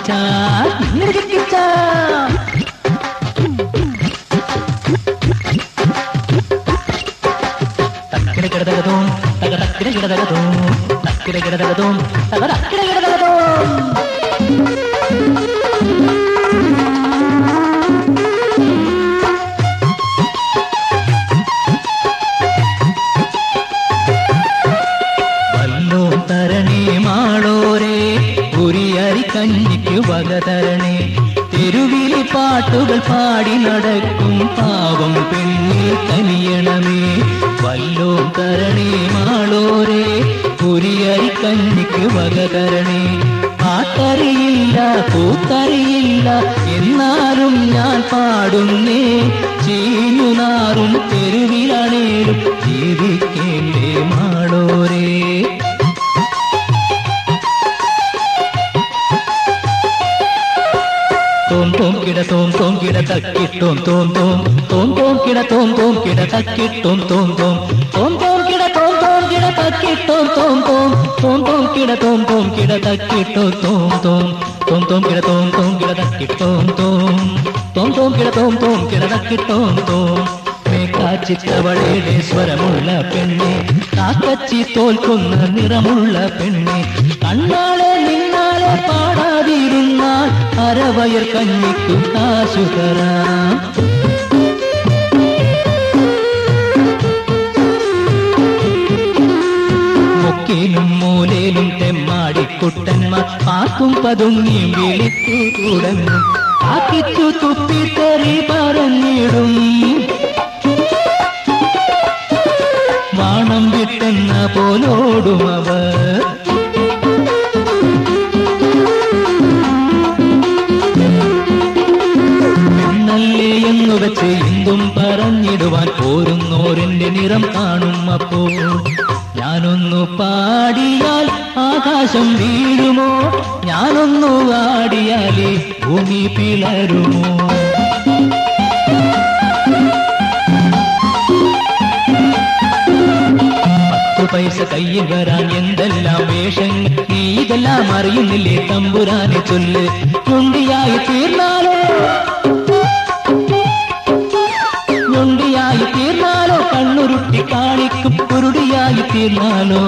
ചിക്കിച്ചാ ഇങ്ങനെ ചിക്കിച്ചാ തക്കിട കിടതകതും തക തക്കിട കിടതകതും തക്കിട കിടതകതും തക തക്കിട കിടതകതും വല്ലോ തരണേ മാളോരേ ഉരിയരി കഞ്ഞിക്ക് വക തരണേ തെരുവിലെ പാട്ടുകൾ പാടി നടക്കും പാവം പെണ്ണിൽ കനിയണമേ വല്ലോ തരണേ മാളോരേ ഉരിയരി കഞ്ഞിക്ക് വക തരണേ പാട്ടറിയില്ല കൂത്തറിയില്ല എന്നാലും ഞാൻ പാടുന്നേ ചീഞ്ഞു നാറും തെരുവിലാണേലും ജീവിക്കേണ്ടേ മാളോരേ തോം തോം കിട തോം തോം കിട തക്കിട്ടോം തോം തോം തോം തോം കിട തോം തോം കിട തക്കിട്ടോം തോം തോം തോം തോം കിട തോം തോം കിട തക്കിട്ടോം തോം തോം തോം തോം കിട തോം തോം കിട തക്കിട്ടോം തോം തോം തോം തോം കിട തോം തോം കിട തക്കിട്ടോം തോം തോം തോം കിട തോം തോം കിട തക്കിട്ടോം തോം മേക്കാച്ചിത്തവളയുടെ സ്വരമുള്ള പെണ്ണെ കാക്കച്ചി തോൽക്കുന്ന നിറമുള്ള പെണ്ണെ കണ്ണാളെ നിന്നാലെ പാടാതിരുന്നാൽ അരവയർ കഞ്ഞിക്കു കാശു തരാം മുക്കിലും മൂലയിലും തെമ്മാടിക്കുട്ടന്മാർ പാക്കും പതുങ്ങിയും വിളിച്ചു തുടങ്ങും ആക്കിച്ചു തുപ്പിത്തെറി പറഞ്ഞിടും വാണം വിട്ടെന്ന പോലോടും അവർ പെണ്ണല്ലേ എന്നു വെച്ച് എന്തും പറഞ്ഞിടുവാൻ പോരുന്നോരെന്റെ നിറം കാണും അപ്പോൾ ഞാനൊന്നു പാടിയാൽ ആകാശം വീഴുമോ ഞാനൊന്നു ആടിയാലേ ഭൂമി പിളരുമോ പത്തു പൈസ കയ്യിൽ വരാൻ എന്തെല്ലാം വേഷങ്ങൾ നീ ഇതെല്ലാം അറിയുന്നില്ലേ തമ്പുരാനെ ചൊല്ല് ഞൊണ്ടിയായി തീർന്നാലോ ഞൊണ്ടിയായി തീർന്നാലോ കണ്ണുരുട്ടി കാണിക്കും കുരുടിയായി തീർന്നാലോ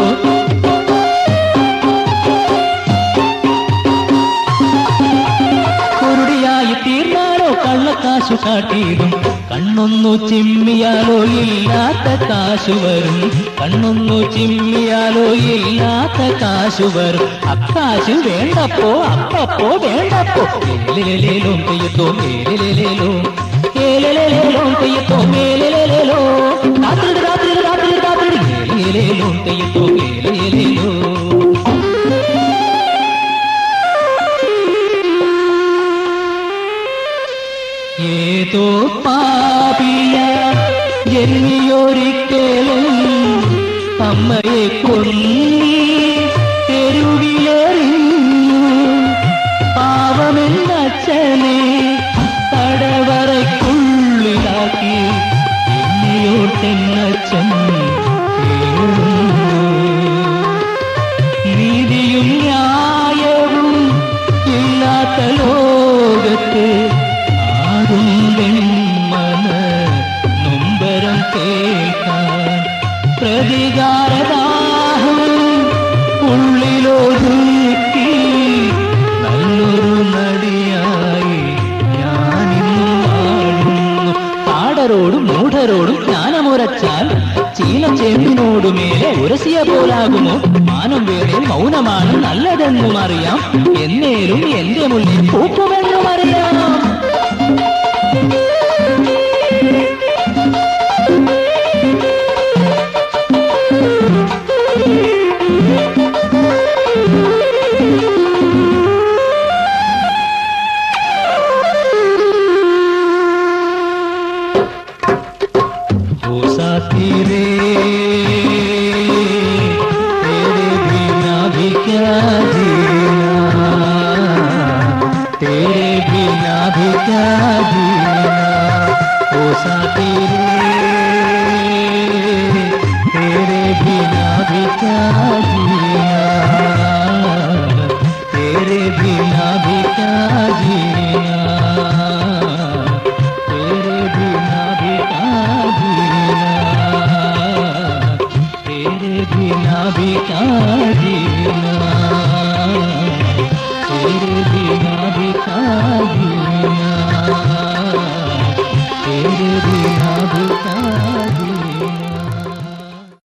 കുരുടിയായി തീർന്നാലോ കള്ളക്കാശു കാട്ടിയതും കണ്ണൊന്നു ചിമ്മിയാലോ ഇല്ലാത്ത കാശു വരും കണ്ണൊന്നു ചിമ്മിയാലോ ഇല്ലാത്ത കാശു വരും അക്കാശു വേണ്ടപ്പോ അപ്പപ്പോ വേണ്ടപ്പോ ഏലേലേലോ പെയ്യത്തോ ഏലേലേലോ ഏലേലേലോ പെയ്യത്തോ ഏലേലേലോ രാത്രി രാത്രി രാത്രി രാത്രി ഏലേലേലോ പെയ്യത്തോ ഏലേലേലോ ഏതോ പാപിയ ജന്മിയൊരിക്കലും അമ്മയെ കൊന്നി തെരുവിലെറിഞ്ഞു പാവമെന്നച്ഛനെ തടവറയ്ക്കുള്ളിലാക്കി എന്നെയോർത്തെന്നച്ഛൻ നീതിയും ന്യായവും ഇല്ലാത്ത ലോകത്ത് ആരും വെൺമന നൊമ്പരം കേൾക്കാൻ പ്രതികാരദാഹം ഉള്ളിലൊതുക്കി നല്ലൊരു നടിയായി ഞാനിന്നും വാഴുന്നു പാടരോടും മൂഢരോടും ജ്ഞാനമുരച്ചാൽ ചീലച്ചേമ്പിനോടുമേലെ ഉരസിയ പോലാകുമോ മാനം വേണേ മൗനമാണ് നല്ലതെന്നും അറിയാം എന്നേലും എന്റെ മുന്നിൽ പൂക്കുമെന്നും അറിയാം ओ साथी रे तेरे बिना भी क्या जीना तेरे बिना भी क्या जीना ओ साथी रे तेरे बिना भी क्या जीना तेरे बिना भी രേ